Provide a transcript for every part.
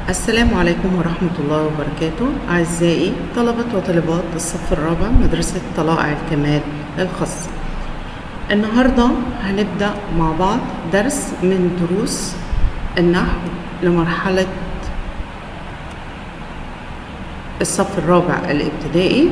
السلام عليكم ورحمة الله وبركاته أعزائي طلبة وطالبات الصف الرابع مدرسة طلائع الكمال الخاصة النهاردة هنبدأ مع بعض درس من دروس النحو لمرحلة الصف الرابع الابتدائي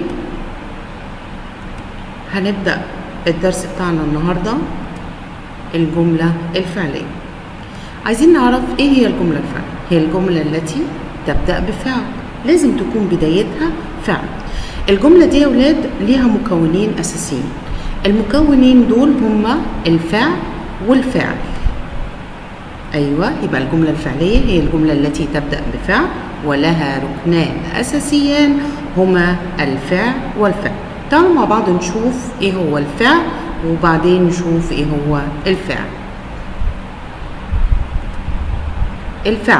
هنبدأ الدرس بتاعنا النهاردة الجملة الفعلية عايزين نعرف ايه هي الجملة الفعلية هي الجملة التي تبدأ بفعل لازم تكون بدايتها فعل الجملة دي يا ولاد ليها مكونين أساسيين المكونين دول هما الفعل والفعل أيوة يبقى الجملة الفعلية هي الجملة التي تبدأ بفعل ولها ركنان أساسيان هما الفعل والفعل تعالوا مع بعض نشوف ايه هو الفعل وبعدين نشوف ايه هو الفعل الفعل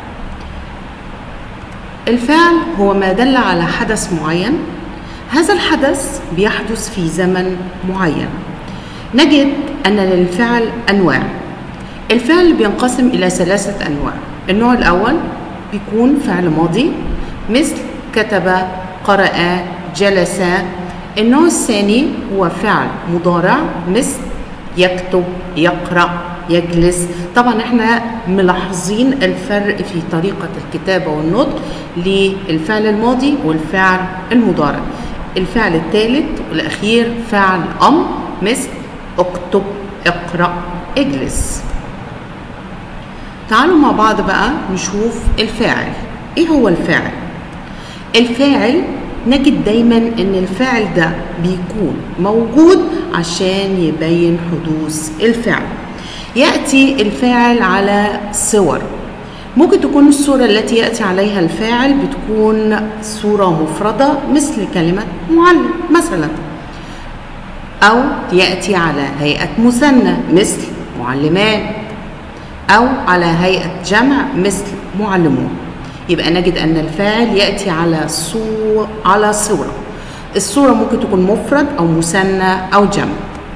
الفعل هو ما دل على حدث معين هذا الحدث بيحدث في زمن معين نجد أن للفعل أنواع الفعل بينقسم إلى ثلاثة أنواع النوع الأول بيكون فعل ماضي مثل كتب قرأ جلس النوع الثاني هو فعل مضارع مثل يكتب يقرأ يجلس طبعا احنا ملاحظين الفرق في طريقة الكتابة والنطق للفعل الماضي والفعل المضارع الفعل الثالث والأخير فعل أمر مثل اكتب اقرأ اجلس تعالوا مع بعض بقى نشوف الفاعل ايه هو الفاعل الفاعل نجد دايما ان الفعل ده بيكون موجود عشان يبين حدوث الفعل ياتي الفاعل على صور ممكن تكون الصوره التي ياتي عليها الفاعل بتكون صوره مفرده مثل كلمه معلم مثلا او ياتي على هيئه مثنى مثل معلمان او على هيئه جمع مثل معلمون يبقى نجد ان الفاعل ياتي على صور على صوره الصوره ممكن تكون مفرد او مثنى او جمع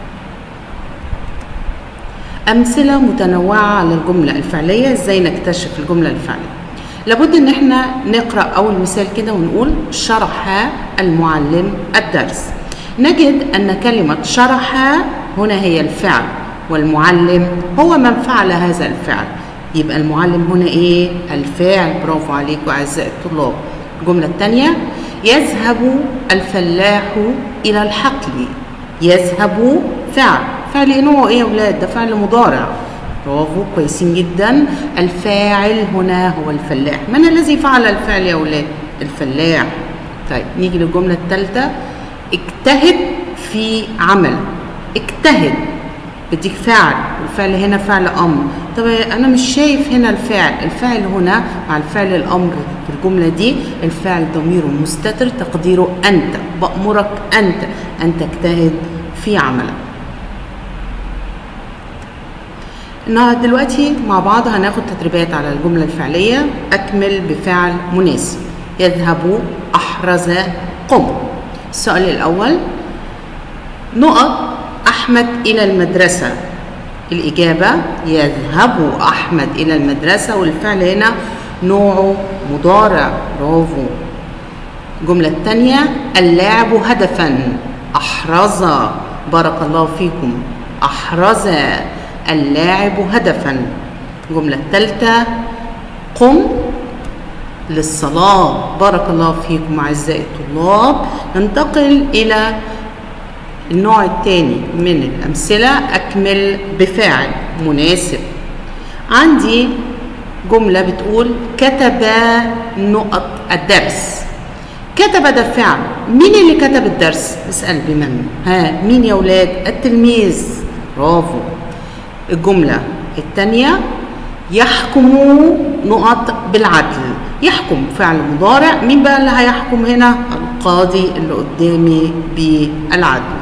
امثله متنوعه على الجمله الفعليه ازاي نكتشف الجمله الفعليه لابد ان احنا نقرا اول مثال كده ونقول شرح المعلم الدرس نجد ان كلمه شرح هنا هي الفعل والمعلم هو من فعل هذا الفعل يبقى المعلم هنا ايه الفاعل برافو عليكم اعزائي الطلاب الجمله الثانيه يذهب الفلاح الى الحقل يذهب فعل فعل ايه نوعه ايه يا اولاد ده فعل مضارع برافو كويسين جدا الفاعل هنا هو الفلاح من الذي فعل الفعل يا اولاد الفلاح طيب نيجي للجمله الثالثه اجتهد في عمل اجتهد بديك فعل والفعل هنا فعل امر طب انا مش شايف هنا الفعل الفعل هنا مع الفعل الامر في الجمله دي الفعل ضميره مستتر تقديره انت بامرك انت ان تجتهد في عملك دلوقتي مع بعض هناخد تدريبات على الجملة الفعلية أكمل بفعل مناسب يذهب أحرز قم السؤال الأول نقط أحمد إلى المدرسة الإجابة يذهب أحمد إلى المدرسة والفعل هنا نوعه مضارع برافو الجملة الثانية اللاعب هدفا أحرز بارك الله فيكم أحرز اللاعب هدفا الجملة الثالثة قم للصلاة بارك الله فيكم أعزائي الطلاب ننتقل إلى النوع الثاني من الأمثلة أكمل بفاعل مناسب عندي جملة بتقول كتب نقط الدرس كتب ده فعل مين اللي كتب الدرس اسأل بمن ها مين يا ولاد التلميذ برافو الجملة الثانية يحكم نقط بالعدل يحكم فعل مضارع مين بقى اللي هيحكم هنا القاضي اللي قدامي بالعدل